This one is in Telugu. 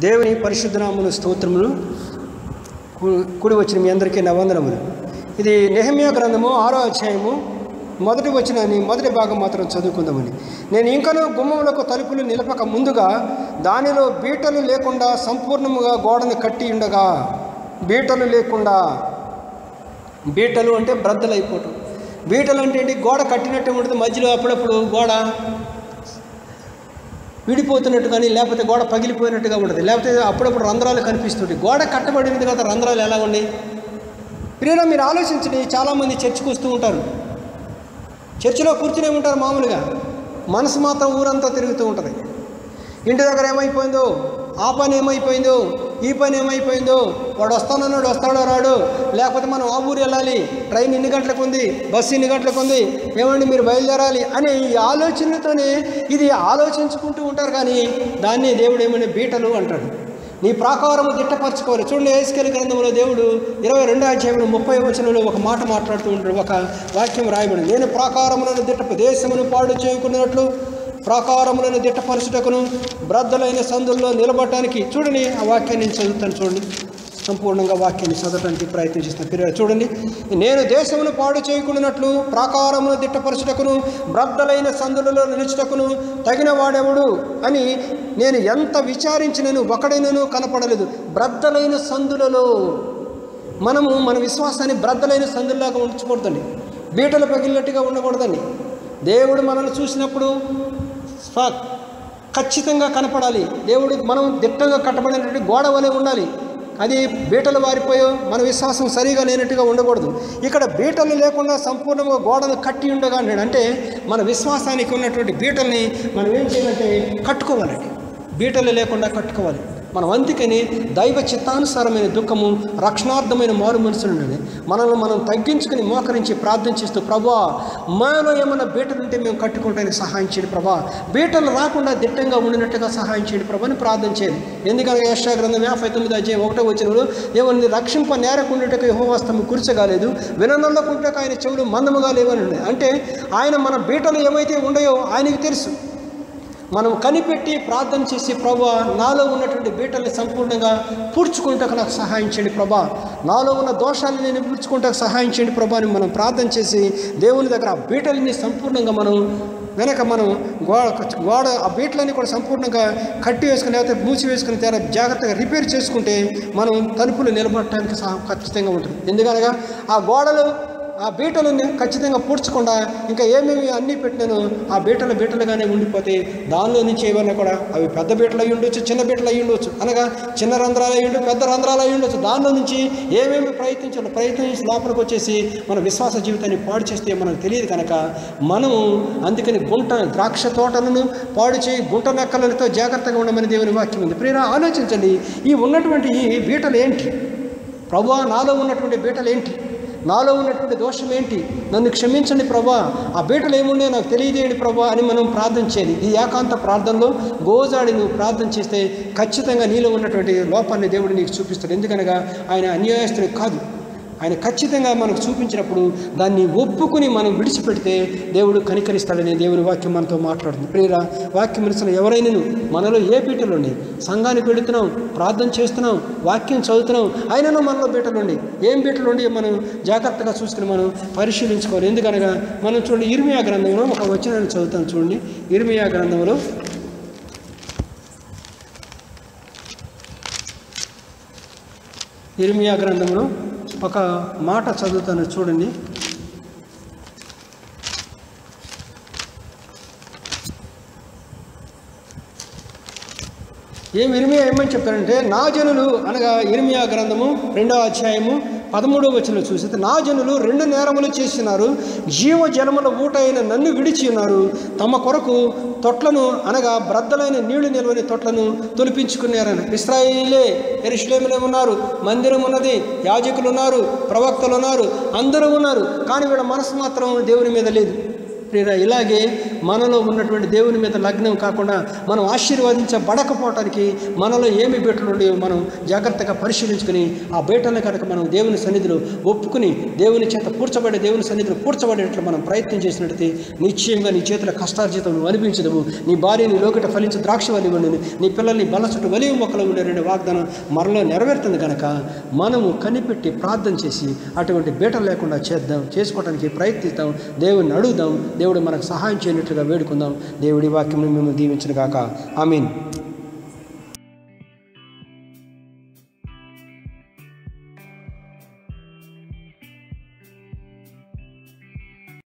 దేవుని పరిశుద్ధనామను స్తోత్రములు కు- కూడి వచ్చిన మీ అందరికీ నవందనములు ఇది నెహమ్యా గ్రంథము ఆరో అధ్యాయము మొదటి వచ్చిన నీ మొదటి భాగం మాత్రం చదువుకుందామని నేను ఇంకనూ గుమ్మములకు తలుపులు నిలపక ముందుగా దానిలో బీటలు లేకుండా సంపూర్ణముగా గోడను కట్టి ఉండగా బీటలు లేకుండా బీటలు అంటే బ్రద్దలు అయిపోవటం బీటలు అంటే ఏంటి గోడ కట్టినట్టు ఉంటుంది మధ్యలో అప్పుడప్పుడు గోడ విడిపోతున్నట్టు కానీ లేకపోతే గోడ పగిలిపోయినట్టుగా ఉంటుంది లేకపోతే అప్పుడప్పుడు రంధ్రాలు కనిపిస్తుంటాయి గోడ కట్టబడింది కదా రంధ్రాలు ఎలా ఉన్నాయి ప్రియరా మీరు ఆలోచించండి చాలామంది చర్చికి వస్తూ ఉంటారు చర్చిలో కూర్చునే ఉంటారు మామూలుగా మనసు మాత్రం ఊరంతా తిరుగుతూ ఉంటుంది ఇంటి దగ్గర ఏమైపోయిందో ఆ పని ఏమైపోయిందో ఈ పని ఏమైపోయిందో వాడు వస్తానన్నాడు వస్తాడో రాడు లేకపోతే మనం ఆ ఊరు వెళ్ళాలి ట్రైన్ ఇన్ని గంటలకు ఉంది బస్సు ఇన్ని గంటలకు ఉంది ఏమండి మీరు బయలుదేరాలి అనే ఈ ఆలోచనలతోనే ఇది ఆలోచించుకుంటూ ఉంటారు కానీ దాన్ని దేవుడు ఏమని బీటలు అంటాడు నీ ప్రాకారము దిట్టపరచుకోవాలి చూడండి ఏసుకెళ్ళి గ్రంథంలో దేవుడు ఇరవై రెండో అధ్యాయంలో ముప్పై వచనంలో ఒక మాట మాట్లాడుతూ ఉంటాడు ఒక వాక్యం రాయబడి నేను ప్రాకారములను దిట్ట దేశమును పాడు చేయకున్నట్లు ప్రాకారములను దిట్టపరచుటకును బ్రద్దలైన సందుల్లో నిలబడటానికి చూడండి ఆ వాక్యాన్ని నేను చదువుతాను చూడండి సంపూర్ణంగా వాక్యాన్ని చదవడానికి ప్రయత్నం చేస్తాను పిల్లలు చూడండి నేను దేశమును పాడు చేయకుండానట్లు ప్రాకారమును దిట్టపరచుటకును బ్రద్దలైన సందులలో నిలుచుటకును తగిన వాడెవడు అని నేను ఎంత విచారించినను ఒకడైనను కనపడలేదు బ్రద్దలైన సందులలో మనము మన విశ్వాసాన్ని బ్రద్దలైన సందుల్లాగా ఉంచకూడదండి బీటలు పగిలినట్టుగా ఉండకూడదండి దేవుడు మనల్ని చూసినప్పుడు స్వ ఖచ్చితంగా కనపడాలి దేవుడు మనం దిట్టంగా కట్టబడినటువంటి గోడ వలె ఉండాలి అది బీటలు వారిపోయో మన విశ్వాసం సరిగా లేనట్టుగా ఉండకూడదు ఇక్కడ బీటలు లేకుండా సంపూర్ణంగా గోడను కట్టి ఉండగా అన్నాడు అంటే మన విశ్వాసానికి ఉన్నటువంటి బీటల్ని మనం ఏం చేయాలంటే కట్టుకోవాలండి బీటలు లేకుండా కట్టుకోవాలి మనం అందుకని దైవ చిత్తానుసారమైన దుఃఖము రక్షణార్థమైన మారు మనసులుండండి మనల్ని మనం తగ్గించుకుని మోకరించి ప్రార్థన చేస్తూ ప్రభా మాలో ఏమైనా బీటలు ఉంటే మేము కట్టుకోవడానికి సహాయం చేయండి ప్రభా బీటలు రాకుండా దిట్టంగా ఉండినట్టుగా సహాయం చేయండి ప్రభా అని ప్రార్థన చేయాలి ఎందుకనగా యశా గ్రంథం యాభై తొమ్మిది అధ్యాయం ఒకటో వచ్చినప్పుడు ఏమన్నా రక్షింప నేరకుండుటకు యహోవస్తము కుర్చగాలేదు విననల్లకుంటకు ఆయన చెవులు మందముగా లేవని ఉన్నాయి అంటే ఆయన మన బీటలు ఏమైతే ఉన్నాయో ఆయనకి తెలుసు మనం కనిపెట్టి ప్రార్థన చేసి ప్రభా నాలో ఉన్నటువంటి బీటల్ని సంపూర్ణంగా పూడ్చుకుంటకు నాకు సహాయం చేయండి ప్రభా నాలో ఉన్న దోషాలను నేను పూడ్చుకుంటకు సహాయం చేయండి ప్రభా అని మనం ప్రార్థన చేసి దేవుని దగ్గర ఆ బీటల్ని సంపూర్ణంగా మనం వెనక మనం గోడ గోడ ఆ బీట్లన్నీ కూడా సంపూర్ణంగా కట్టి వేసుకుని లేకపోతే మూసి వేసుకుని తేడా జాగ్రత్తగా రిపేర్ చేసుకుంటే మనం తలుపులు నిలబడటానికి సహా ఖచ్చితంగా ఉంటుంది ఎందుకనగా ఆ గోడలు ఆ బీటలు ఖచ్చితంగా పూడ్చకుండా ఇంకా ఏమేమి అన్నీ పెట్టినాను ఆ బీటలు బీటలుగానే ఉండిపోతే దానిలో నుంచి ఏమైనా కూడా అవి పెద్ద బీటలు అయి ఉండొచ్చు చిన్న బీటలు అయి ఉండొచ్చు అనగా చిన్న రంధ్రాలు అయి ఉండొచ్చు పెద్ద రంధ్రాలు అయి ఉండొచ్చు దానిలో నుంచి ఏమేమి ప్రయత్నించాలి ప్రయత్నించి లోపలికి వచ్చేసి మన విశ్వాస జీవితాన్ని పాడు చేస్తే మనకు తెలియదు కనుక మనము అందుకని గుంట ద్రాక్ష తోటలను పాడు చేయి గుంట నక్కలతో జాగ్రత్తగా ఉండమని దేవుని వాక్యం ఉంది ప్రియరా ఆలోచించండి ఈ ఉన్నటువంటి ఈ బీటలు ఏంటి ప్రభా నాలో ఉన్నటువంటి బీటలు ఏంటి నాలో ఉన్నటువంటి దోషం ఏంటి నన్ను క్షమించండి ప్రభా ఆ బీటలు ఏమున్నాయో నాకు తెలియజేయండి ప్రభా అని మనం ప్రార్థన చేయాలి ఈ ఏకాంత ప్రార్థనలో గోజాడి నువ్వు ప్రార్థన చేస్తే ఖచ్చితంగా నీలో ఉన్నటువంటి లోపాన్ని దేవుడు నీకు చూపిస్తాడు ఎందుకనగా ఆయన అన్యాయస్తుడు కాదు ఆయన ఖచ్చితంగా మనకు చూపించినప్పుడు దాన్ని ఒప్పుకుని మనం విడిచిపెడితే దేవుడు కనికరిస్తాడనే దేవుని వాక్యం మనతో మాట్లాడుతుంది ప్రియరా వాక్యం మనసులో ఎవరైనాను మనలో ఏ బీటలు ఉన్నాయి సంఘానికి వెళుతున్నాం ప్రార్థన చేస్తున్నాం వాక్యం చదువుతున్నాం అయినను మనలో బీటలు ఉండి ఏం బీటలు ఉండి మనం జాగ్రత్తగా చూసుకుని మనం పరిశీలించుకోవాలి ఎందుకనగా మనం చూడండి ఇర్మియా గ్రంథంలో ఒక వచనాన్ని చదువుతాం చూడండి ఇర్మియా గ్రంథంలో ఇర్మియా గ్రంథంలో ఒక మాట చదువుతాను చూడండి ఏం ఇర్మియా ఏమని చెప్తారంటే నా జనులు అనగా ఇర్మియా గ్రంథము రెండవ అధ్యాయము పదమూడవ వచనం చూస్తే నా జనులు రెండు నేరములు చేసినారు జీవ జలముల ఊట అయిన నన్ను విడిచి ఉన్నారు తమ కొరకు తొట్లను అనగా బ్రద్దలైన నీళ్లు నిలవని తొట్లను తొలిపించుకున్నారని ఇస్రాయిలే ఎరుషులేములే ఉన్నారు మందిరం ఉన్నది యాజకులు ఉన్నారు ప్రవక్తలు ఉన్నారు అందరూ ఉన్నారు కానీ వీళ్ళ మనసు మాత్రం దేవుని మీద లేదు ప్రియరా ఇలాగే మనలో ఉన్నటువంటి దేవుని మీద లగ్నం కాకుండా మనం ఆశీర్వదించబడకపోవటానికి మనలో ఏమి బీటలు ఉండేవో మనం జాగ్రత్తగా పరిశీలించుకుని ఆ బీటలను కనుక మనం దేవుని సన్నిధిలో ఒప్పుకుని దేవుని చేత పూడ్చబడే దేవుని సన్నిధిలో పూడ్చబడేట్లు మనం ప్రయత్నం చేసినట్లయితే నిశ్చయంగా నీ చేతుల కష్టార్జితం నువ్వు అనిపించదవు నీ భార్య నీ లోకట ఫలించి ద్రాక్ష వలి ఉండును నీ పిల్లల్ని బల్ల చుట్టూ వలివి మొక్కలు ఉండే వాగ్దానం మరలో నెరవేరుతుంది కనుక మనము కనిపెట్టి ప్రార్థన చేసి అటువంటి బీట లేకుండా చేద్దాం చేసుకోవడానికి ప్రయత్నిస్తాం దేవుడిని అడుగుదాం దేవుడు మనకు సహాయం చేయనట్లుగా వేడుకుందాం దేవుడి వాక్యం మేము దీవించిన గాక ఐ మీన్